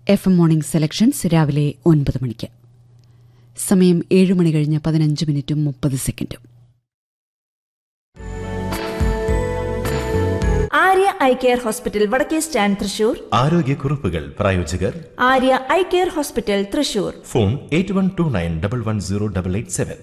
F M morning selections രാവിലെ ഒൻപത് മണിക്ക് സമയം ഏഴ് മണി കഴിഞ്ഞ് പതിനഞ്ച് മിനിറ്റും മുപ്പത് സെക്കൻഡും ആര്യ ഐ കെയർ ഹോസ്പിറ്റൽ വടക്കേ സ്റ്റാൻഡ് തൃശൂർ ആരോഗ്യക്കുറിപ്പുകൾ പ്രായോജകർ Arya eye care hospital Thrissur phone eight one two nine double one zero double eight seven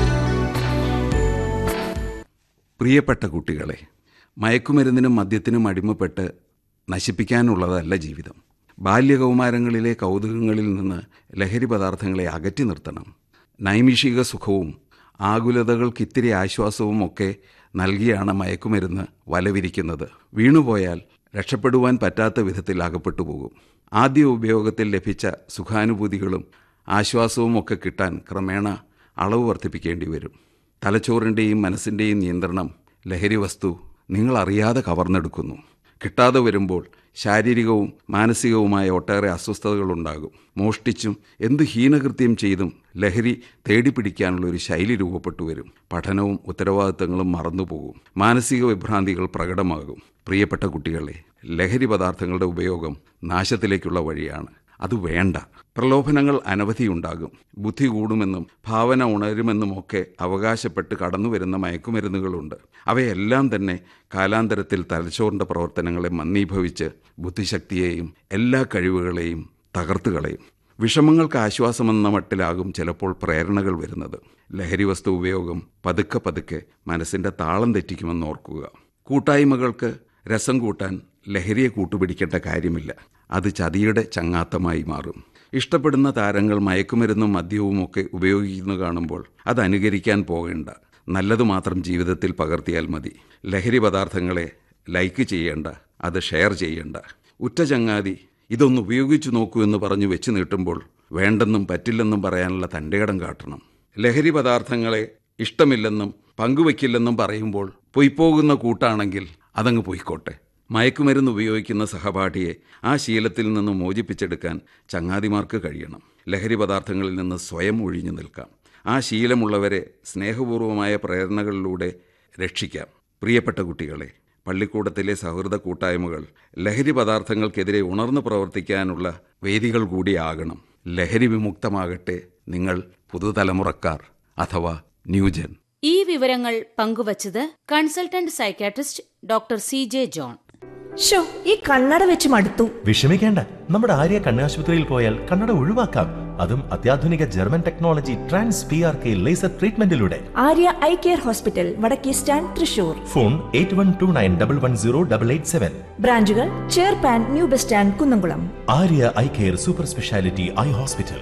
പ്രിയപ്പെട്ട കുട്ടികളെ മയക്കുമരുന്നിനും മദ്യത്തിനും അടിമപ്പെട്ട് നശിപ്പിക്കാനുള്ളതല്ല ജീവിതം ബാല്യകൗമാരങ്ങളിലെ കൗതുകങ്ങളിൽ നിന്ന് ലഹരി പദാർത്ഥങ്ങളെ അകറ്റി നിർത്തണം നൈമിഷിക സുഖവും ആകുലതകൾക്കിത്തിരി ആശ്വാസവും ഒക്കെ നൽകിയാണ് മയക്കുമരുന്ന് വലവിരിക്കുന്നത് വീണുപോയാൽ രക്ഷപ്പെടുവാൻ പറ്റാത്ത വിധത്തിൽ അകപ്പെട്ടു പോകും ആദ്യ ഉപയോഗത്തിൽ ലഭിച്ച സുഖാനുഭൂതികളും ആശ്വാസവും ഒക്കെ കിട്ടാൻ ക്രമേണ അളവ് വർദ്ധിപ്പിക്കേണ്ടി വരും തലച്ചോറിൻ്റെയും മനസ്സിൻ്റെയും നിയന്ത്രണം ലഹരി വസ്തു നിങ്ങൾ അറിയാതെ കവർന്നെടുക്കുന്നു കിട്ടാതെ വരുമ്പോൾ ശാരീരികവും മാനസികവുമായ ഒട്ടേറെ അസ്വസ്ഥതകളുണ്ടാകും മോഷ്ടിച്ചും എന്ത് ഹീനകൃത്യം ചെയ്തും ലഹരി തേടിപ്പിടിക്കാനുള്ള ഒരു ശൈലി രൂപപ്പെട്ടു വരും പഠനവും ഉത്തരവാദിത്തങ്ങളും മറന്നുപോകും മാനസിക വിഭ്രാന്തികൾ പ്രകടമാകും പ്രിയപ്പെട്ട കുട്ടികളെ ലഹരി പദാർത്ഥങ്ങളുടെ ഉപയോഗം നാശത്തിലേക്കുള്ള വഴിയാണ് അത് വേണ്ട പ്രലോഭനങ്ങൾ അനവധിയുണ്ടാകും ബുദ്ധി കൂടുമെന്നും ഭാവന ഉണരുമെന്നുമൊക്കെ അവകാശപ്പെട്ട് കടന്നുവരുന്ന മയക്കുമരുന്നുകളുണ്ട് അവയെല്ലാം തന്നെ കാലാന്തരത്തിൽ തലച്ചോറിൻ്റെ പ്രവർത്തനങ്ങളെ മന്ദീഭവിച്ച് ബുദ്ധിശക്തിയെയും എല്ലാ കഴിവുകളെയും തകർത്തു കളയും വിഷമങ്ങൾക്ക് ആശ്വാസമെന്ന മട്ടിലാകും ചിലപ്പോൾ പ്രേരണകൾ വരുന്നത് ലഹരി വസ്തു ഉപയോഗം പതുക്കെ പതുക്കെ മനസ്സിൻ്റെ താളം തെറ്റിക്കുമെന്ന് ഓർക്കുക കൂട്ടായ്മകൾക്ക് രസം കൂട്ടാൻ ലഹരിയെ കൂട്ടുപിടിക്കേണ്ട കാര്യമില്ല അത് ചതിയുടെ ചങ്ങാത്തമായി മാറും ഇഷ്ടപ്പെടുന്ന താരങ്ങൾ മയക്കുമരുന്നും മദ്യവും ഒക്കെ ഉപയോഗിക്കുന്നു കാണുമ്പോൾ അത് അനുകരിക്കാൻ പോകേണ്ട നല്ലത് മാത്രം ജീവിതത്തിൽ പകർത്തിയാൽ മതി ലഹരി പദാർത്ഥങ്ങളെ ലൈക്ക് ചെയ്യേണ്ട അത് ഷെയർ ചെയ്യേണ്ട ഉറ്റ ചങ്ങാതി ഇതൊന്ന് ഉപയോഗിച്ചു നോക്കൂ എന്ന് പറഞ്ഞു വെച്ച് നീട്ടുമ്പോൾ വേണ്ടെന്നും പറ്റില്ലെന്നും പറയാനുള്ള തൻ്റെ ഇടം കാട്ടണം ലഹരി പദാർത്ഥങ്ങളെ ഇഷ്ടമില്ലെന്നും പങ്കുവയ്ക്കില്ലെന്നും പറയുമ്പോൾ പൊയ്പോകുന്ന കൂട്ടാണെങ്കിൽ അതങ്ങ് പോയിക്കോട്ടെ മയക്കുമരുന്ന് ഉപയോഗിക്കുന്ന സഹപാഠിയെ ആ ശീലത്തിൽ നിന്ന് മോചിപ്പിച്ചെടുക്കാൻ ചങ്ങാതിമാർക്ക് കഴിയണം ലഹരി പദാർത്ഥങ്ങളിൽ നിന്ന് സ്വയം ഒഴിഞ്ഞു നിൽക്കാം ആ ശീലമുള്ളവരെ സ്നേഹപൂർവമായ പ്രേരണകളിലൂടെ രക്ഷിക്കാം പ്രിയപ്പെട്ട കുട്ടികളെ പള്ളിക്കൂടത്തിലെ സൗഹൃദ കൂട്ടായ്മകൾ ലഹരി പദാർത്ഥങ്ങൾക്കെതിരെ ഉണർന്നു പ്രവർത്തിക്കാനുള്ള വേദികൾ കൂടിയാകണം ലഹരി വിമുക്തമാകട്ടെ നിങ്ങൾ പുതുതലമുറക്കാർ അഥവാ ന്യൂജൻ ഈ വിവരങ്ങൾ പങ്കുവച്ചത് consultant psychiatrist doctor C J John ഷോ ഈ കണ്ണട വെച്ച് മടുത്തു വിഷമിക്കേണ്ട നമ്മുടെ ആര്യ കണ്ണാശുപത്രിയിൽ പോയാൽ കണ്ണട ഒഴിവാക്കാം അതും അത്യാധുനിക German technology trans P R K laser ട്രീറ്റ്മെന്റിലൂടെ ആര്യ ഐ കെയർ ഹോസ്പിറ്റൽ വടക്കേ stand Thrissur phone eight one two nine double one zero double eight seven ബ്രാഞ്ചുകൾ ചേർപ്പാൻ new bus stand Kunnamkulam Arya eye care super speciality eye hospital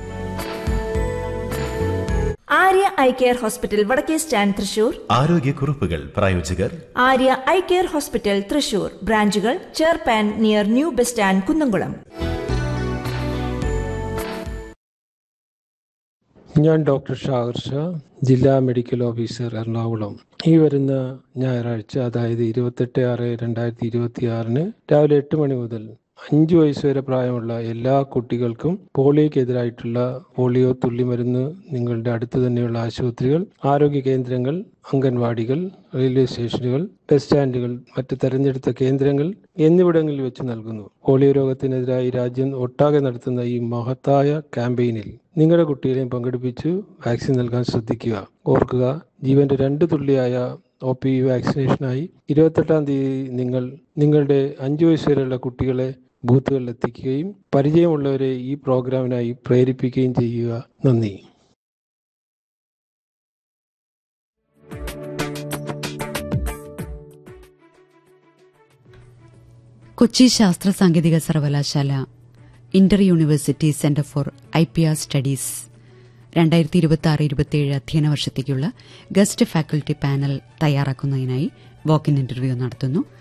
Arya eye care hospital വടക്കേ stand Thrissur ആരോഗ്യക്കുറിപ്പുകൾ പ്രായോജകർ Arya eye care hospital Thrissur ബ്രാഞ്ചുകൾ ചേർപ്പാൻ near new bus stand Kunnamkulam ഞാൻ doctor Shahir Shah ജില്ലാ medical officer Ernakulam ഈ വരുന്ന ഞായറാഴ്ച അതായത് ഇരുപത്തെട്ട് ആറ് രണ്ടായിരത്തി ഇരുപത്തി ആറിന് രാവിലെ എട്ട് മണി മുതൽ അഞ്ച് വയസ്സ് വരെ പ്രായമുള്ള എല്ലാ കുട്ടികൾക്കും പോളിയോക്കെതിരായിട്ടുള്ള പോളിയോ തുള്ളിമരുന്ന് നിങ്ങളുടെ അടുത്ത് തന്നെയുള്ള ആശുപത്രികൾ ആരോഗ്യ കേന്ദ്രങ്ങൾ അംഗൻവാടികൾ റെയിൽവേ സ്റ്റേഷനുകൾ ബസ് സ്റ്റാൻഡുകൾ മറ്റ് തെരഞ്ഞെടുത്ത കേന്ദ്രങ്ങൾ എന്നിവിടങ്ങളിൽ വെച്ച് നൽകുന്നു പോളിയോ രോഗത്തിനെതിരായി രാജ്യം ഒട്ടാകെ നടത്തുന്ന ഈ മഹത്തായ ക്യാമ്പയിനിൽ നിങ്ങളുടെ കുട്ടികളെയും പങ്കെടുപ്പിച്ചു വാക്സിൻ നൽകാൻ ശ്രദ്ധിക്കുക ഓർക്കുക ജീവന്റെ രണ്ട് തുള്ളിയായ ഒ പി വാക്സിനേഷനായി ഇരുപത്തെട്ടാം തീയതി നിങ്ങൾ നിങ്ങളുടെ അഞ്ചു വയസ്സ് വരെയുള്ള കുട്ടികളെ ബൂത്തുകളിൽ എത്തിക്കുകയും പരിചയമുള്ളവരെ ഈ പ്രോഗ്രാമിനായി പ്രേരിപ്പിക്കുകയും ചെയ്യുക നന്ദി കൊച്ചി ശാസ്ത്ര സാങ്കേതിക സർവകലാശാല inter university centre for I P R studies രണ്ടായിരത്തി ഇരുപത്തി ആറ് ഇരുപത്തിയേഴ് അധ്യയന വർഷത്തേക്കുള്ള ഗസ്റ്റ് ഫാക്കൽറ്റി പാനൽ തയ്യാറാക്കുന്നതിനായി വാക്കിൻ ഇന്റർവ്യൂ നടത്തുന്നു